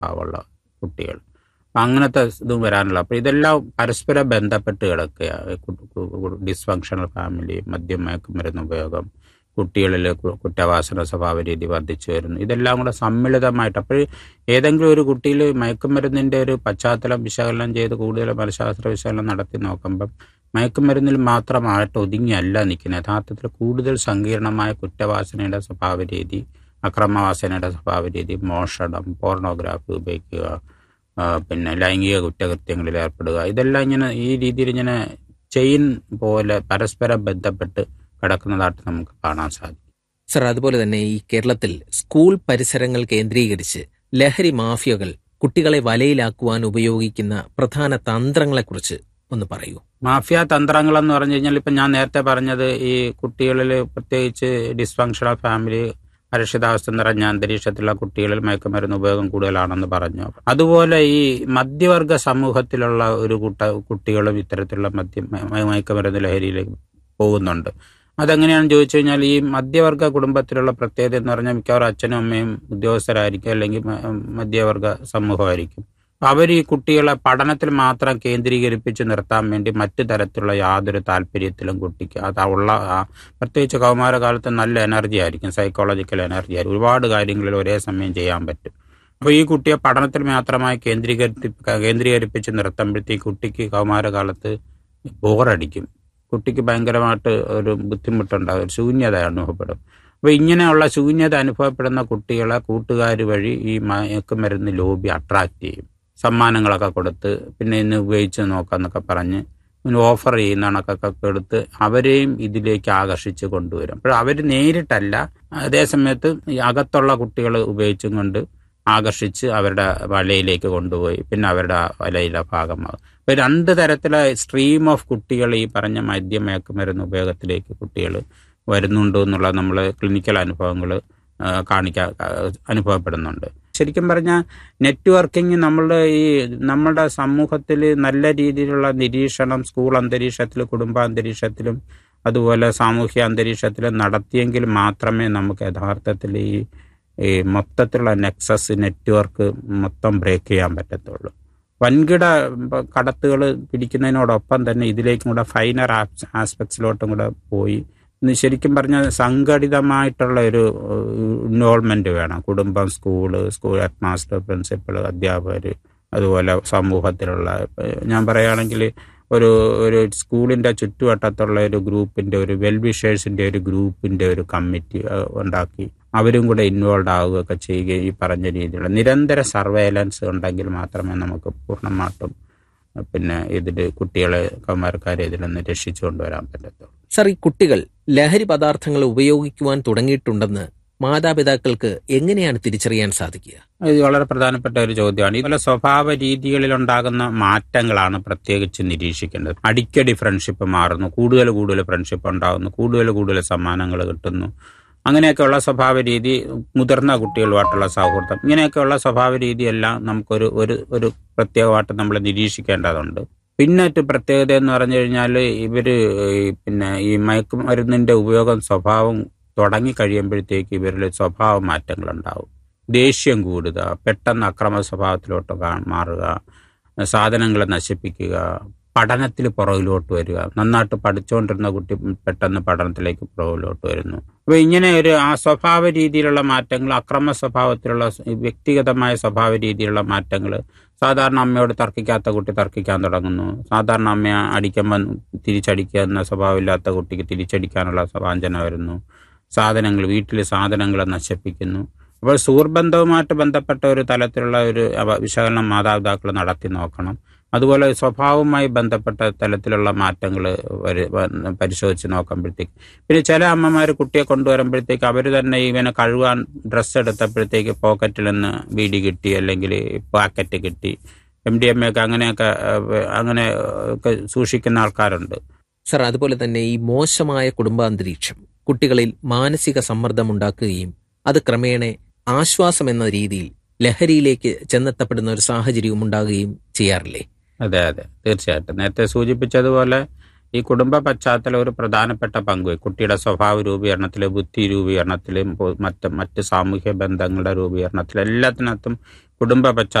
സ്വഭാവമുള്ള കുട്ടികൾ അപ്പം അങ്ങനത്തെ ഇതും വരാനുള്ള അപ്പോൾ ഇതെല്ലാം പരസ്പരം ബന്ധപ്പെട്ട് കിടക്കുക ഡിസ്ഫങ്ഷണൽ ഫാമിലി മദ്യം മയക്കുമരുന്ന് ഉപയോഗം കുട്ടികളിൽ കു- കുറ്റവാസന സ്വഭാവ രീതി വർദ്ധിച്ചു വരുന്നു ഇതെല്ലാം കൂടെ സമ്മിളിതമായിട്ട് അപ്പോൾ ഏതെങ്കിലും ഒരു കുട്ടിയിൽ മയക്കുമരുന്നിൻ്റെ ഒരു പശ്ചാത്തലം വിശകലനം ചെയ്ത് കൂടുതൽ മനഃശാസ്ത്ര വിശകലനം നടത്തി നോക്കുമ്പം മയക്കുമരുന്നിൽ മാത്രമായിട്ട് ഒതുങ്ങിയല്ല നിൽക്കുന്നത് യഥാർത്ഥത്തിൽ കൂടുതൽ സങ്കീർണമായ കുറ്റവാസനയുടെ സ്വഭാവ രീതി അക്രമവാസനയുടെ സ്വഭാവ രീതി മോഷണം പോർണോഗ്രാഫി ഉപയോഗിക്കുക ആ, പിന്നെ ലൈംഗിക കുറ്റകൃത്യങ്ങളിൽ ഏർപ്പെടുക ഇതെല്ലാം ഇങ്ങനെ ഈ രീതിയിൽ ഇങ്ങനെ ചെയിൻ പോലെ പരസ്പരം ബന്ധപ്പെട്ട് കിടക്കുന്നതായിട്ട് നമുക്ക് കാണാൻ സാധിക്കും സർ അതുപോലെ തന്നെ ഈ കേരളത്തിൽ സ്കൂൾ പരിസരങ്ങൾ കേന്ദ്രീകരിച്ച് ലഹരി മാഫിയകൾ കുട്ടികളെ വലയിലാക്കുവാൻ ഉപയോഗിക്കുന്ന പ്രധാന തന്ത്രങ്ങളെക്കുറിച്ച് ഒന്ന് പറയൂ മാഫിയ തന്ത്രങ്ങൾ എന്ന് പറഞ്ഞു കഴിഞ്ഞാൽ ഇപ്പം ഞാൻ നേരത്തെ പറഞ്ഞത് ഈ കുട്ടികളിൽ പ്രത്യേകിച്ച് ഡിസ്ഫങ്ഷണൽ ഫാമിലി അരക്ഷിതാവസ്ഥ നിറഞ്ഞ അന്തരീക്ഷത്തിലുള്ള കുട്ടികളിൽ മയക്കുമരുന്ന് ഉപയോഗം കൂടുതലാണെന്ന് പറഞ്ഞു അതുപോലെ ഈ മധ്യവർഗ സമൂഹത്തിലുള്ള ഒരു കൂട്ട കുട്ടികളും ഇത്തരത്തിലുള്ള മദ്യ മ- മയക്കുമരുന്ന് ലഹരിയിലേക്ക് പോകുന്നുണ്ട് അതെങ്ങനെയാണെന്ന് ചോദിച്ചു കഴിഞ്ഞാൽ ഈ മധ്യവർഗ കുടുംബത്തിലുള്ള പ്രത്യേകത എന്ന് പറഞ്ഞാൽ മിക്കവാറും അച്ഛനും അമ്മയും ഉദ്യോഗസ്ഥരായിരിക്കും അല്ലെങ്കിൽ മ- മധ്യവർഗ സമൂഹമായിരിക്കും അവർ ഈ കുട്ടികളെ പഠനത്തിൽ മാത്രം കേന്ദ്രീകരിപ്പിച്ച് നിർത്താൻ വേണ്ടി മറ്റു തരത്തിലുള്ള യാതൊരു താല്പര്യത്തിലും കുട്ടിക്ക് അത് ഉള്ള ആ പ്രത്യേകിച്ച് കൗമാരകാലത്ത് നല്ല എനർജി ആയിരിക്കും സൈക്കോളജിക്കൽ എനർജി ആയിരിക്കും ഒരുപാട് കാര്യങ്ങളിൽ ഒരേ സമയം ചെയ്യാൻ പറ്റും അപ്പോൾ ഈ കുട്ടിയെ പഠനത്തിൽ മാത്രമായി കേന്ദ്രീകരിപ്പി കേന്ദ്രീകരിപ്പിച്ച് നിർത്തുമ്പോഴത്തേക്ക് കുട്ടിക്ക് കൗമാരകാലത്ത് ബോറടിക്കും കുട്ടിക്ക് ഭയങ്കരമായിട്ട് ഒരു ബുദ്ധിമുട്ടുണ്ടാകും ഒരു ശൂന്യത അനുഭവപ്പെടും അപ്പോൾ ഇങ്ങനെയുള്ള ശൂന്യത അനുഭവപ്പെടുന്ന കുട്ടികളെ കൂട്ടുകാർ വഴി ഈ മയക്കുമരുന്ന് ലോബി അട്രാക്റ്റ് ചെയ്യും സമ്മാനങ്ങളൊക്കെ കൊടുത്ത് പിന്നെ ഇന്ന് ഉപയോഗിച്ച് നോക്കാന്നൊക്കെ പറഞ്ഞ് ഇങ്ങനെ ഓഫർ ചെയ്യുന്ന കണക്കൊക്കെ എടുത്ത് അവരെയും ഇതിലേക്ക് ആകർഷിച്ച് കൊണ്ടുവരും അപ്പോൾ അവർ നേരിട്ടല്ല അതേസമയത്ത് ഈ അകത്തുള്ള കുട്ടികൾ ഉപയോഗിച്ചും കൊണ്ട് ആകർഷിച്ച് അവരുടെ വലയിലേക്ക് കൊണ്ടുപോയി പിന്നെ അവരുടെ ആ വലയിലെ ഭാഗമാകും അപ്പോൾ രണ്ട് തരത്തിലെ സ്ട്രീം ഓഫ് കുട്ടികൾ ഈ പറഞ്ഞ മദ്യം മയക്കുമരുന്ന് ഉപയോഗത്തിലേക്ക് കുട്ടികൾ വരുന്നുണ്ട് എന്നുള്ള നമ്മൾ ക്ലിനിക്കൽ അനുഭവങ്ങൾ കാണിക്കാൻ അനുഭവപ്പെടുന്നുണ്ട് ശരിക്കും പറഞ്ഞാൽ നെറ്റ്വർക്കിംഗ് നമ്മളുടെ ഈ നമ്മുടെ സമൂഹത്തിൽ നല്ല രീതിയിലുള്ള നിരീക്ഷണം സ്കൂൾ അന്തരീക്ഷത്തിൽ കുടുംബാന്തരീക്ഷത്തിലും അതുപോലെ സാമൂഹ്യ അന്തരീക്ഷത്തിലും നടത്തിയെങ്കിൽ മാത്രമേ നമുക്ക് യഥാർത്ഥത്തിൽ ഈ ഈ മൊത്തത്തിലുള്ള നെക്സസ് നെറ്റ്വർക്ക് മൊത്തം ബ്രേക്ക് ചെയ്യാൻ പറ്റത്തുള്ളൂ വൻകിട കടത്തുകൾ പിടിക്കുന്നതിനോടൊപ്പം തന്നെ ഇതിലേക്കും കൂടെ ഫൈനർ ആസ്പെക്ട്സിലോട്ടും കൂടെ പോയി ഇന്ന് ശരിക്കും പറഞ്ഞാൽ സംഘടിതമായിട്ടുള്ള ഒരു ഇൻവോൾവ്മെന്റ് വേണം കുടുംബം school school head master principal അധ്യാപകർ അതുപോലെ സമൂഹത്തിലുള്ള ഞാൻ പറയുകയാണെങ്കിൽ ഒരു ഒരു സ്കൂളിന്റെ ചുറ്റുവട്ടത്തുള്ള ഒരു ഗ്രൂപ്പിന്റെ ഒരു വെൽവിഷേഴ്സിന്റെ ഒരു ഗ്രൂപ്പിന്റെ ഒരു കമ്മിറ്റി ഉണ്ടാക്കി അവരും കൂടെ ഇൻവോൾവ് ആവുകയൊക്കെ ചെയ്യുകയും ഈ പറഞ്ഞ രീതിയിലുള്ള നിരന്തര സർവൈലൻസ് ഉണ്ടെങ്കിൽ മാത്രമേ നമുക്ക് പൂർണ്ണമായിട്ടും പിന്നെ ഇതിൽ കുട്ടികളെ കൗമാരക്കാരെ ഇതിൽ നിന്ന് രക്ഷിച്ചു കൊണ്ടുവരാൻ പറ്റത്തുള്ളൂ സർ ഈ കുട്ടികൾ ലഹരി പദാർത്ഥങ്ങൾ ഉപയോഗിക്കുവാൻ തുടങ്ങിയിട്ടുണ്ടെന്ന് മാതാപിതാക്കൾക്ക് എങ്ങനെയാണ് തിരിച്ചറിയാൻ സാധിക്കുക ഇത് വളരെ പ്രധാനപ്പെട്ട ഒരു ചോദ്യമാണ് ഇതുപോലെ സ്വഭാവ രീതികളിൽ ഉണ്ടാകുന്ന മാറ്റങ്ങളാണ് പ്രത്യേകിച്ച് നിരീക്ഷിക്കേണ്ടത് അടിക്കടി ഫ്രണ്ട്ഷിപ്പ് മാറുന്നു കൂടുതൽ കൂടുതൽ ഫ്രണ്ട്ഷിപ്പ് ഉണ്ടാകുന്നു കൂടുതൽ കൂടുതൽ സമ്മാനങ്ങൾ കിട്ടുന്നു അങ്ങനെയൊക്കെയുള്ള സ്വഭാവ രീതി മുതിർന്ന കുട്ടികളുമായിട്ടുള്ള സൗഹൃദം ഇങ്ങനെയൊക്കെയുള്ള സ്വഭാവ രീതിയെല്ലാം നമുക്കൊരു ഒരു ഒരു പ്രത്യേകമായിട്ട് നമ്മൾ നിരീക്ഷിക്കേണ്ടതുണ്ട് പിന്നെ ഒരു പ്രത്യേകത എന്ന് പറഞ്ഞു കഴിഞ്ഞാൽ ഇവര് പിന്നെ ഈ മയക്കുമരുന്നിന്റെ ഉപയോഗം സ്വഭാവം തുടങ്ങി കഴിയുമ്പോഴത്തേക്ക് ഇവരിൽ സ്വഭാവ മാറ്റങ്ങൾ ഉണ്ടാവും ദേഷ്യം കൂടുക പെട്ടെന്ന് അക്രമ സ്വഭാവത്തിലോട്ട് മാറുക സാധനങ്ങളെ നശിപ്പിക്കുക പഠനത്തിൽ പുറകിലോട്ട് വരിക നന്നായിട്ട് പഠിച്ചുകൊണ്ടിരുന്ന കുട്ടി പെട്ടെന്ന് പഠനത്തിലേക്ക് പുറകിലോട്ട് വരുന്നു അപ്പോൾ ഇങ്ങനെ ഒരു ആ സ്വഭാവ രീതിയിലുള്ള മാറ്റങ്ങൾ അക്രമ സ്വഭാവത്തിലുള്ള വ്യക്തിഗതമായ സ്വഭാവ രീതിയിലുള്ള മാറ്റങ്ങൾ സാധാരണ അമ്മയോട് തർക്കിക്കാത്ത കുട്ടി തർക്കിക്കാൻ തുടങ്ങുന്നു സാധാരണ അമ്മയെ അടിക്കുമ്പോൾ തിരിച്ചടിക്കുക എന്ന സ്വഭാവമില്ലാത്ത കുട്ടിക്ക് തിരിച്ചടിക്കാനുള്ള വാഞ്ചന വരുന്നു സാധനങ്ങൾ വീട്ടിൽ സാധനങ്ങളെ നശിപ്പിക്കുന്നു അപ്പോൾ സുഹൃബന്ധവുമായിട്ട് ബന്ധപ്പെട്ട ഒരു തലത്തിലുള്ള ഒരു വിശകലനം മാതാപിതാക്കൾ നടത്തി നോക്കണം അതുപോലെ സ്വഭാവവുമായി ബന്ധപ്പെട്ട തലത്തിലുള്ള മാറ്റങ്ങൾ പരിശോധിച്ച് നോക്കുമ്പോഴത്തേക്ക് പിന്നെ ചില അമ്മമാർ കുട്ടിയെ കൊണ്ടുവരുമ്പോഴത്തേക്ക് അവർ തന്നെ ഇവനെ കഴുകാൻ ഡ്രസ്സ് എടുത്തപ്പോഴത്തേക്ക് പോക്കറ്റിൽ നിന്ന് ബീഡി കിട്ടി അല്ലെങ്കിൽ പാക്കറ്റ് കിട്ടി എം ഡി എം എ ഒക്കെ അങ്ങനെയൊക്കെ അങ്ങനെ ഒക്കെ സൂക്ഷിക്കുന്ന ആൾക്കാരുണ്ട് സർ അതുപോലെ തന്നെ ഈ മോശമായ കുടുംബാന്തരീക്ഷം കുട്ടികളിൽ മാനസിക സമ്മർദ്ദം ഉണ്ടാക്കുകയും അത് ക്രമേണ ആശ്വാസം എന്ന രീതിയിൽ ലഹരിയിലേക്ക് ചെന്നെത്തപ്പെടുന്ന ഒരു സാഹചര്യവും ഉണ്ടാകുകയും ചെയ്യാറില്ലേ അതെ അതെ തീർച്ചയായിട്ടും നേരത്തെ സൂചിപ്പിച്ചതുപോലെ ഈ കുടുംബ പശ്ചാത്തലം ഒരു പ്രധാനപ്പെട്ട പങ്ക് വഹിക്കും. കുട്ടിയുടെ സ്വഭാവ രൂപീകരണത്തില് ബുദ്ധി രൂപീകരണത്തിലും പൊ- മറ്റ് മറ്റ് സാമൂഹ്യ ബന്ധങ്ങളുടെ രൂപീകരണത്തിലും എല്ലാത്തിനകത്തും കുടുംബ പശ്ചാത്തലം